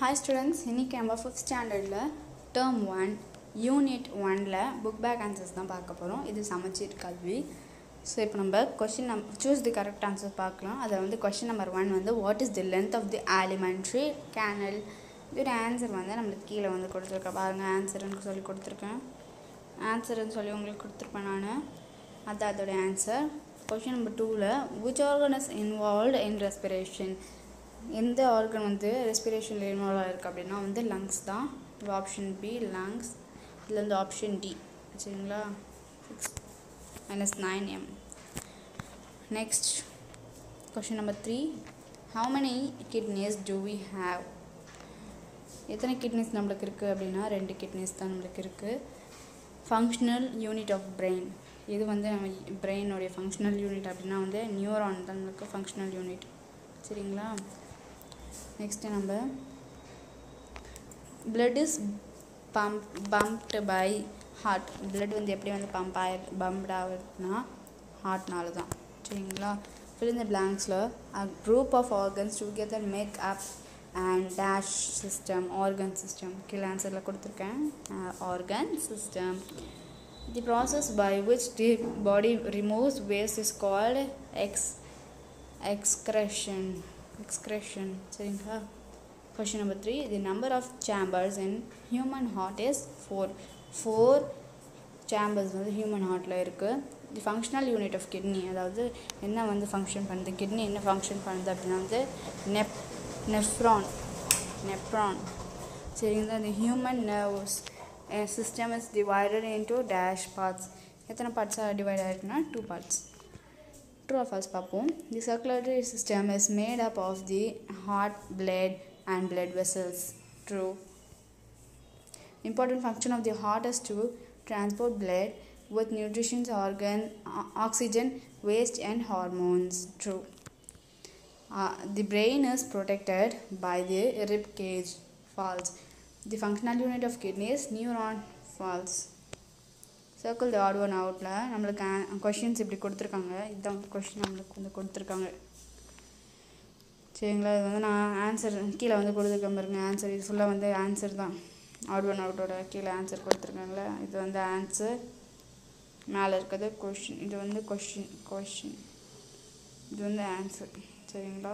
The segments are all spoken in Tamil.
ஹாய் ஸ்டூடெண்ட்ஸ் இன்றைக்கி நம்ம ஃபிஃப்த் ஸ்டாண்டர்டில் டேர்ம் ஒன் யூனிட் ஒனில் புக் பேக் ஆன்சர்ஸ் தான் பார்க்க போகிறோம் இது சமச்சீர் கல்வி ஸோ இப்போ நம்ம கொஷின் நம் சூஸ் தி கரெக்ட் ஆன்சர் பார்க்கலாம் அதில் வந்து கொஷின் நம்பர் ஒன் வந்து what is the length of the alimentary canal இதோட ஆன்சர் வந்து நம்மளுக்கு கீழே வந்து கொடுத்துருக்கேன் பாருங்கள் ஆன்சர்னு சொல்லி கொடுத்துருக்கேன் ஆன்சர்னு சொல்லி உங்களுக்கு கொடுத்துருப்பேன் நான் அதான் அதோட ஆன்சர் கொஷின் நம்பர் டூவில் which organ is involved in respiration எந்த ஆர்கன் வந்து ரெஸ்பிரேஷனில் இன்வால்வ் ஆகிருக்கு அப்படின்னா வந்து லங்ஸ் தான் ஆப்ஷன் பி லங்ஸ் இதில் வந்து ஆப்ஷன் டி சரிங்களா six minus nine M next question number three how many kidneys do we have எத்தனை கிட்னிஸ் நம்மளுக்கு இருக்குது அப்படின்னா ரெண்டு கிட்னிஸ் தான் நம்மளுக்கு இருக்குது ஃபங்க்ஷனல் யூனிட் ஆஃப் பிரெயின் இது வந்து நம்ம பிரெயினுடைய ஃபங்க்ஷனல் யூனிட் அப்படின்னா வந்து நியூரான் தான் நம்மளுக்கு ஃபங்க்ஷனல் யூனிட் சரிங்களா நெக்ஸ்ட்டு நம்ம blood is pump pumped by heart blood வந்து எப்படி வந்து பம்ப் ஆகி பம்ப்ட் ஆகுதுன்னா ஹார்ட்னால தான் சரிங்களா fill in the blanksல a group of organs together make up and dash system organ system கீழே ஆன்சரில் கொடுத்துருக்கேன் organ system the process by which the body removes waste is called ex excretion excretion சரிங்களா question number three the number of chambers in human heart is four four chambers வந்து ஹியூமன் ஹார்ட்டில் இருக்குது the functional unit of kidney அதாவது என்ன வந்து ஃபங்க்ஷன் பண்ணுது கிட்னி என்ன ஃபங்க்ஷன் பண்ணுது அப்படின்னா வந்து நெப் நெஃப்ரான் நெப்ரான் சரிங்களா the human nervous system is divided into dash parts எத்தனை பார்ட்ஸாக டிவைட் ஆகிருக்குன்னா two parts true or false பார்ப்போம் the circulatory system is made up of the heart blood and blood vessels true important function of the heart is to transport blood with nutrition organ o- oxygen waste and hormones true uh, the brain is protected by the rib cage false the functional unit of kidney is neuron false circle the odd one அவுட்டில் நம்மளுக்கு கொஷின்ஸ் இப்படி கொடுத்துருக்காங்க இதுதான் கொஷின் நம்மளுக்கு வந்து கொடுத்துருக்காங்க சரிங்களா இது வந்து நான் ஆன்சர் கீழே வந்து கொடுத்துருக்கேன் பாருங்க ஆன்சர் இது ஃபுல்லாக வந்து ஆன்சர் தான் ஆட் ஒன் அவுட்டோட கீழே ஆன்சர் கொடுத்துருக்காங்களே இது வந்து ஆன்சர் மேலே இருக்கிறது கொஷின் இது வந்து கொஷின் கொஷின் இது வந்து ஆன்சர் சரிங்களா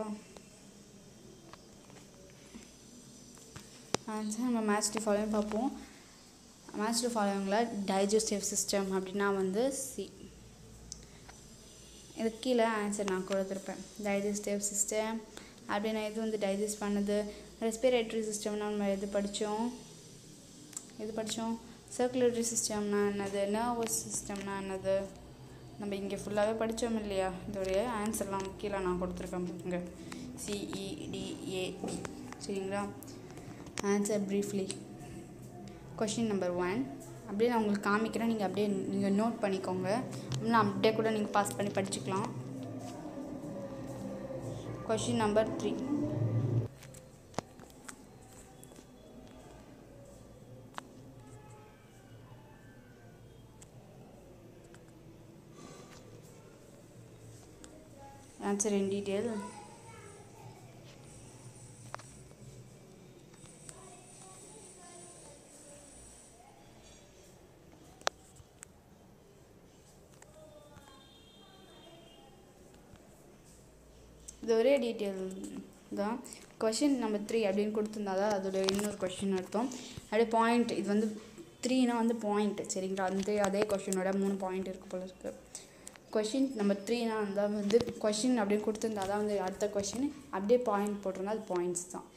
ஆன்சர் நம்ம மேட்ச் டி ஃபாலோவிங் பார்ப்போம் மேட்ச் டி ஃபாலோவிங்கில் டைஜஸ்டிவ் சிஸ்டம் அப்படின்னா வந்து சி இது கீழே ஆன்சர் நான் கொடுத்துருப்பேன் டைஜஸ்டிவ் சிஸ்டம் அப்படின்னா இது வந்து டைஜஸ்ட் பண்ணுது ரெஸ்பிரேட்டரி சிஸ்டம்னா நம்ம எது படித்தோம் எது படித்தோம் சர்க்குலேட்டரி சிஸ்டம்னா என்னது நர்வஸ் சிஸ்டம்னா என்னது நம்ம இங்கே ஃபுல்லாகவே படித்தோம் இல்லையா இதோடைய ஆன்சர்லாம் கீழே நான் கொடுத்துருக்கேன் பாருங்க சிஇடிஏபி சரிங்களா answer briefly question number one அப்படியே நான் உங்களுக்கு காமிக்கிறேன் நீங்கள் அப்படியே நீங்கள் நோட் பண்ணிக்கோங்க இன்னும் அப்படியே கூட நீங்கள் பாஸ் பண்ணி படிச்சுக்கலாம் question number three answer in detail இது ஒரே டீட்டெயில் தான் கொஷின் நம்பர் த்ரீ அப்படின்னு கொடுத்துருந்தா தான் அதோட இன்னொரு கொஷின் அர்த்தம் அப்படியே பாயிண்ட் இது வந்து த்ரீனா வந்து பாயிண்ட் சரிங்களா அந்த அதே கொஷினோட மூணு பாயிண்ட் இருக்கு போல இருக்கு கொஷின் நம்பர் த்ரீனா அந்த வந்து கொஷின் அப்படின்னு கொடுத்துருந்தா தான் வந்து அடுத்த கொஷின் அப்படியே பாயிண்ட் போட்டிருந்தா அது பாயிண்ட்ஸ் தான்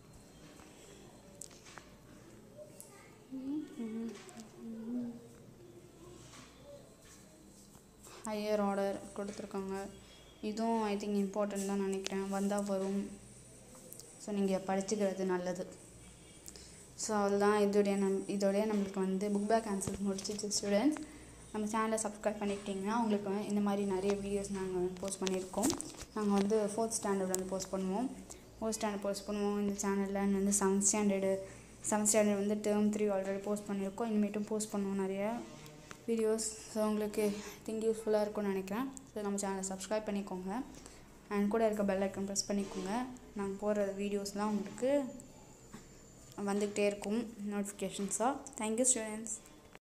ஹையர் ஆர்டர் கொடுத்துருக்காங்க இதுவும் ஐ திங்க் இம்பார்ட்டன்ட் தான் நினைக்கிறேன் வந்தால் வரும் ஸோ நீங்கள் படிச்சுக்கிறது நல்லது ஸோ அதுதான் இதோடைய நம் இதோடைய நம்மளுக்கு வந்து புக் பேக் ஆன்சர்ஸ் முடிச்சிச்சு ஸ்டூடெண்ட்ஸ் நம்ம சேனலை சப்ஸ்கிரைப் பண்ணிக்கிட்டிங்கன்னா உங்களுக்கு வந்து இந்த மாதிரி நிறைய வீடியோஸ் நாங்கள் போஸ்ட் பண்ணியிருக்கோம் நாங்கள் வந்து ஃபோர்த் ஸ்டாண்டர்ட் வந்து போஸ்ட் பண்ணுவோம் ஃபோர்த் ஸ்டாண்டர்ட் போஸ்ட் பண்ணுவோம் இந்த சேனலில் வந்து செவன்த் ஸ்டாண்டர்டு செவன்த் ஸ்டாண்டர்ட் வந்து டேர்ம் த்ரீ ஆல்ரெடி போஸ்ட் பண்ணியிருக்கோம் இனிமேட்டும் போஸ்ட் பண்ணுவோம் நிறைய வீடியோஸ் ஸோ உங்களுக்கு திங்க் யூஸ்ஃபுல்லாக இருக்கும்னு நினைக்கிறேன் ஸோ நம்ம சேனலை சப்ஸ்கிரைப் பண்ணிக்கோங்க அண்ட் கூட இருக்க பெல் ஐக்கன் ப்ரெஸ் பண்ணிக்கோங்க நாங்கள் போடுற வீடியோஸ்லாம் உங்களுக்கு வந்துக்கிட்டே இருக்கும் நோட்டிஃபிகேஷன்ஸாக தேங்க்யூ ஸ்டூடெண்ட்ஸ்